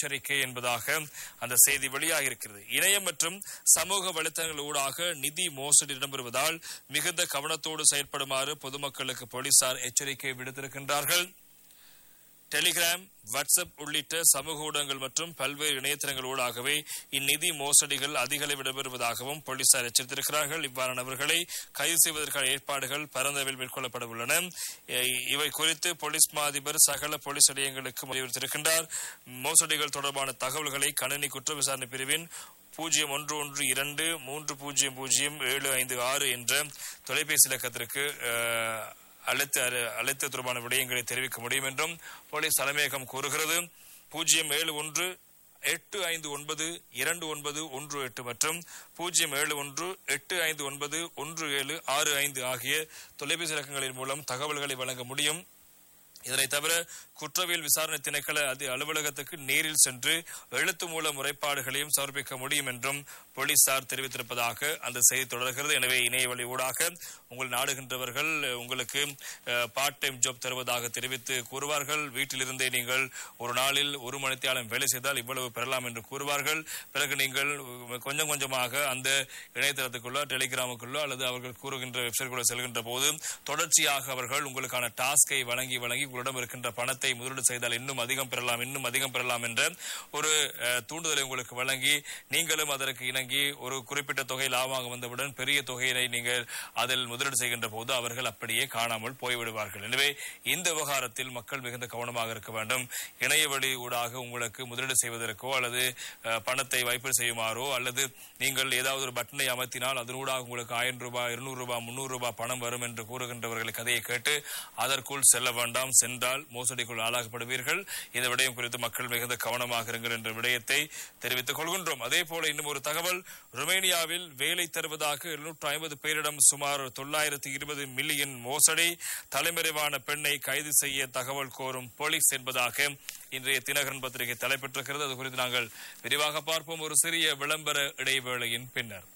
எச்சரிக்கை என்பதாக அந்த செய்தி வெளியாகியிருக்கிறது இணையம் மற்றும் சமூக வலைத்தளங்கள் ஊடாக நிதி மோசடி இடம்பெறுவதால் மிகுந்த கவனத்தோடு செயற்படுமாறு பொதுமக்களுக்கு போலீசார் எச்சரிக்கை விடுத்திருக்கின்றார்கள் டெலிகிராம் வாட்ஸ்அப் உள்ளிட்ட சமூக ஊடகங்கள் மற்றும் பல்வேறு இணையதளங்கள் ஊடாகவே இந்நிதி மோசடிகள் அதிக அளவில் இடம்பெறுவதாகவும் போலீசார் எச்சரித்திருக்கிறார்கள் இவ்வாறானவர்களை கைது செய்வதற்கான ஏற்பாடுகள் பரந்தளவில் மேற்கொள்ளப்பட உள்ளன இ- இவை குறித்து போலீஸ் மா அதிபர் சகல போலீஸ் நிலையங்களுக்கு வலியுறுத்தியிருக்கின்றார் மோசடிகள் தொடர்பான தகவல்களை கணினி குற்ற விசாரணை பிரிவின் பூஜ்ஜியம் ஒன்று ஒன்று இரண்டு மூன்று பூஜ்ஜியம் பூஜ்ஜியம் ஏழு ஐந்து ஆறு என்ற தொலைபேசி இலக்கத்திற்கு அஹ், அழைத்து அறி- அழைத்து தொடர்பான விடயங்களை தெரிவிக்க முடியும் என்றும் போலீஸ் தலைமையகம் கூறுகிறது பூஜ்ஜியம் ஏழு ஒன்று எட்டு ஐந்து ஒன்பது இரண்டு ஒன்பது ஒன்று எட்டு மற்றும் பூஜ்ஜியம் ஏழு ஒன்று எட்டு ஐந்து ஒன்பது ஒன்று ஏழு ஆறு ஐந்து ஆகிய தொலைபேசி இலக்கங்களின் மூலம் தகவல்களை வழங்க முடியும் இதனை தவிர குற்றவியல் விசாரணை திணைக்கள அதி அலுவலகத்துக்கு நேரில் சென்று எழுத்து மூல முறைப்பாடுகளையும் சமர்ப்பிக்க முடியும் என்றும் போலீசார் தெரிவித்திருப்பதாக அந்த செய்தி தொடர்கிறது எனவே இணைய வழி ஊடாக உங்கள் நாடுகின்றவர்கள் உங்களுக்கு பார்ட் டைம் ஜாப் தருவதாக தெரிவித்து கூறுவார்கள் வீட்டிலிருந்தே நீங்கள் ஒரு நாளில் ஒரு மணித்தியாலம் வேலை செய்தால் இவ்வளவு பெறலாம் என்று கூறுவார்கள் பிறகு நீங்கள் கொஞ்சம் கொஞ்சமாக அந்த இணையதளத்துக்குள்ளோ டெலிகிராமுக்குள்ளோ அல்லது அவர்கள் கூறுகின்ற வெப்சைட்குள்ளோ செல்கின்ற போது தொடர்ச்சியாக அவர்கள் உங்களுக்கான டாஸ்கை வழங்கி வழங்கி உங்களிடம் இருக்கின்ற பணத்தை முதலீடு செய்தால் இன்னும் அதிகம் பெறலாம் இன்னும் அதிகம் பெறலாம் என்ற ஒரு அஹ், தூண்டுதலை உங்களுக்கு வழங்கி நீங்களும் அதற்கு இணங்கி ஒரு குறிப்பிட்ட தொகை லாபமாக வந்தவுடன் பெரிய தொகையினை நீங்கள் அதில் முதலீடு செய்கின்ற போது அவர்கள் அப்படியே காணாமல் போய்விடுவார்கள் எனவே இந்த விவகாரத்தில் மக்கள் மிகுந்த கவனமாக இருக்க வேண்டும் இணைய வழி ஊடாக உங்களுக்கு முதலீடு செய்வதற்கோ அல்லது அஹ், பணத்தை வைப்பு செய்யுமாறோ அல்லது நீங்கள் ஏதாவது ஒரு பட்டனை அமர்த்தினால் அதனூடாக உங்களுக்கு ஆயிரம் ரூபாய் இருநூறு ரூபாய் முன்னூறு ரூபாய் பணம் வரும் என்று கூறுகின்றவர்கள் கதையை கேட்டு அதற்குள் செல்ல வேண்டாம் சென்றால் மோசடிக்குள் ஆளாகப்படுவீர்கள் இந்த விடயம் குறித்து மக்கள் மிகுந்த கவனமாக இருங்கள் என்ற விடயத்தை தெரிவித்துக் கொள்கின்றோம் அதே போல இன்னும் ஒரு தகவல் ருமேனியாவில் வேலை தருவதாக இருநூற்று ஐம்பது பேரிடம் சுமார் தொள்ளாயிரத்தி இருபது மில்லியன் மோசடி தலைமறைவான பெண்ணை கைது செய்ய தகவல் கோரும் போலீஸ் என்பதாக இன்றைய தினகரன் பத்திரிகை தலைப்பெற்றிருக்கிறது அது குறித்து நாங்கள் விரிவாக பார்ப்போம் ஒரு சிறிய விளம்பர இடைவேளையின் பின்னர்